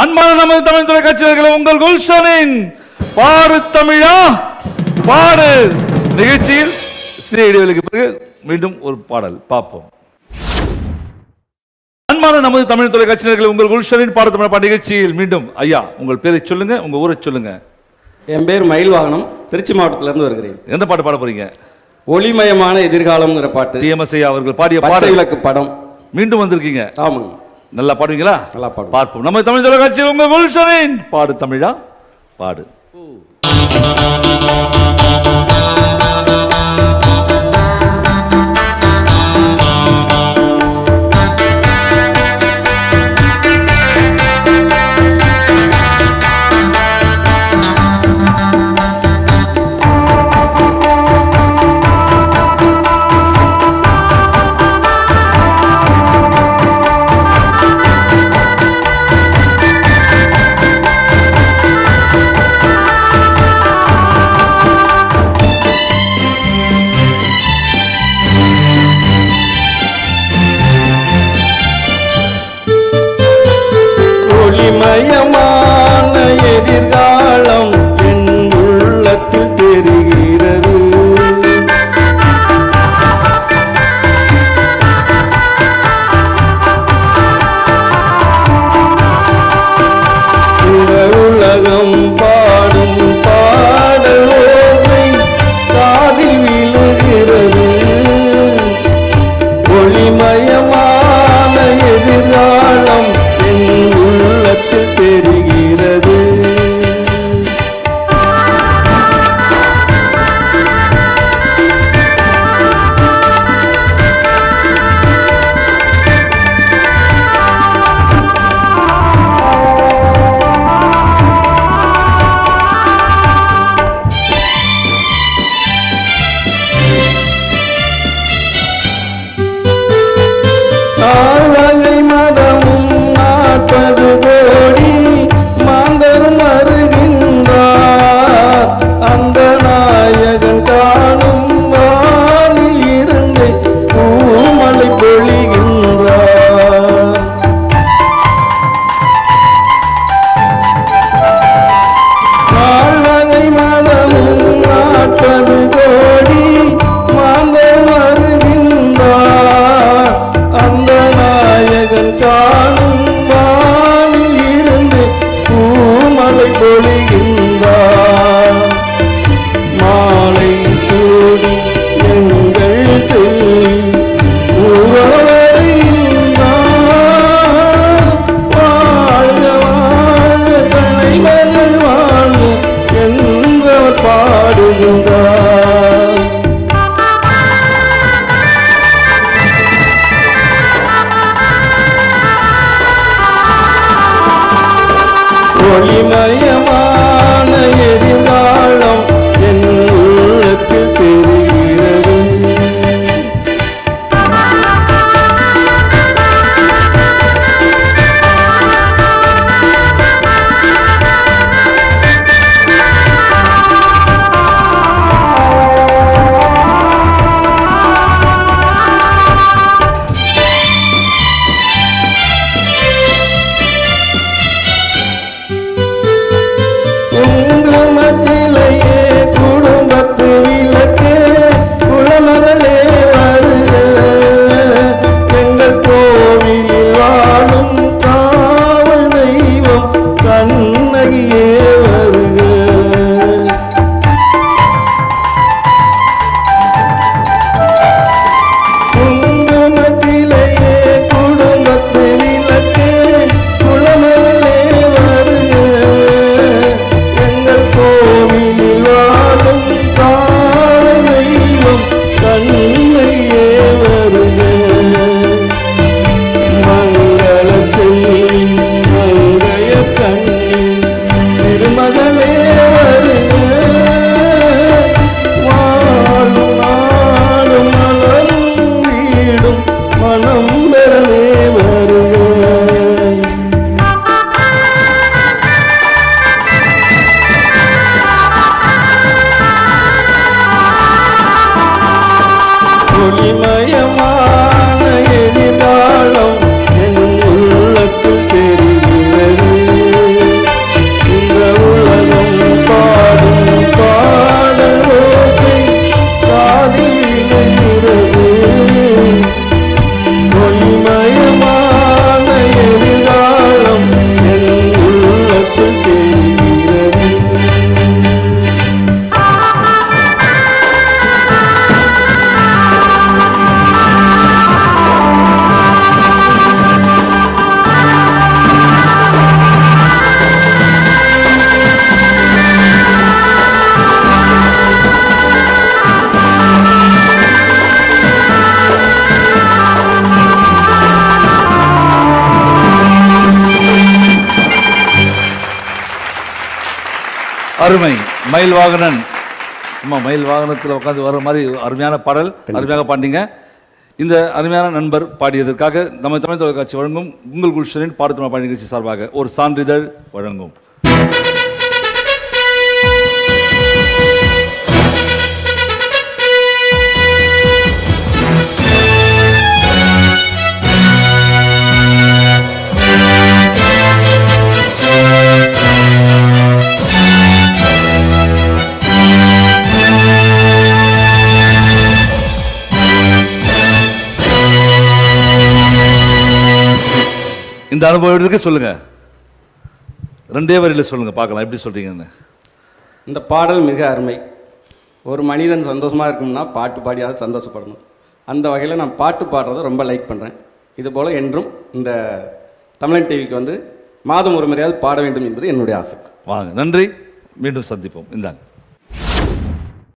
அன்பான நமது தமிழ் தொலைக்காட்சியர்களை உங்கள் குல்ஷனின் பாடு தமிழா பாடு நிகழ்ச்சியில் சிறிய இடைவெளிக்கு பிறகு மீண்டும் ஒரு பாடல் பார்ப்போம் அன்பான நமது தமிழ் தொலைக்காட்சியர்களை உங்கள் குல்ஷனின் பாடு தமிழ் பாடு நிகழ்ச்சியில் மீண்டும் ஐயா உங்கள் பேரை சொல்லுங்க உங்க ஊரை சொல்லுங்க என் பேர் மயில் வாகனம் திருச்சி மாவட்டத்திலிருந்து வருகிறேன் எந்த பாட்டு பாட போறீங்க ஒளிமயமான எதிர்காலம்ங்கிற பாட்டு டிஎம்எஸ் ஐயா அவர்கள் பாடிய பச்சை பாடல் விளக்கு படம் மீண்டும் வந்திருக்கீங்க ஆமாங்க நல்லா பாடுவீங்களா நல்லா பாடுவேன். பார்ப்போம் நம்ம தமிழ் தொலைக்காட்சியில் உங்க குல்ஷனின் பாடு தமிழா பாடு ஒளிமயமான எதிர்காலம் என் உள்ளத்தில் தெரிகிறது இந்த உலகம் பாடும் பாடல் ஓசை காதில் விழுகிறது ஒளிமயமான எதிர்காலம் என் உள்ளத்தில் தெரிகிறது தாழகை மதமும் நாற்பது கோடி மாந்தரும் வருகின்றார் அந்த நாயகன் காணும் வானில் இருந்து பூமலை பொழிகின்றார் வாழ்வகை மதமும் நாற்பது கோடி மாந்தர் வருகின்றார் அந்த நாயகன் காணும் வானில் இருந்து பூமலை பொழிகின்றார் மாலை சூடி எங்கள் செல்லி உறவருகின்றார் வாழ்க வாழ்க தலைவர்கள் வாழ்க என்றவர் பாடுகின்றார் ஒளிமயமான எதிர்காலம் என் உள்ளத்தில் தெரிகிறது குங்குமத்திலேயே குடும்பத்து விளக்கே குலமகளே வருக எங்கள் கோவிலில் வாழும் காவல் தெய்வம் கண்ணகியே வருக குங்குமத்திலேயே குடும்பத்து விளக்கே குலமகளே வருக எங்கள் கோவிலில் வாழும் கால தெய்வம் கண்ணையே வருக மங்கள செல்வி மங்கைய கண்ணி திருமகளே வருக வாழும் நாடும் மலரும் வீடும் மனம் பெறவே வருக ஒளிமயமான எதிர்காலம் என் உள்ளத்தில் தெரிகிறது அருமை மயில் வாகனன் அம்மா மயில் வாகனத்தில் உட்காந்து வர மாதிரி அருமையான பாடல் அருமையாக பாடிங்க இந்த அருமையான நண்பர் பாடியதற்காக நம்ம தமிழ் தொலைக்காட்சி வழங்கும் உங்கள் குல்ஷனின் பாடத்தமிழ் பாடி நிகழ்ச்சி சார்பாக ஒரு சான்றிதழ் வழங்கும் இந்த அனுபவம் எப்படி இருக்கு சொல்லுங்க ரெண்டே வரியில சொல்லுங்க பார்க்கலாம் எப்படி சொல்றீங்கன்னு இந்த பாடல் மிக அருமை ஒரு மனிதன் சந்தோஷமாக இருக்கணும்னா பாட்டு பாடியாவது சந்தோஷப்படணும் அந்த வகையில் நான் பாட்டு பாடுறதை ரொம்ப லைக் பண்ணுறேன் இதுபோல் என்றும் இந்த தமிழன் டிவிக்கு வந்து மாதம் ஒரு முறையாவது பாட வேண்டும் என்பது என்னுடைய ஆசை வாங்க நன்றி மீண்டும் சந்திப்போம் இந்தாங்க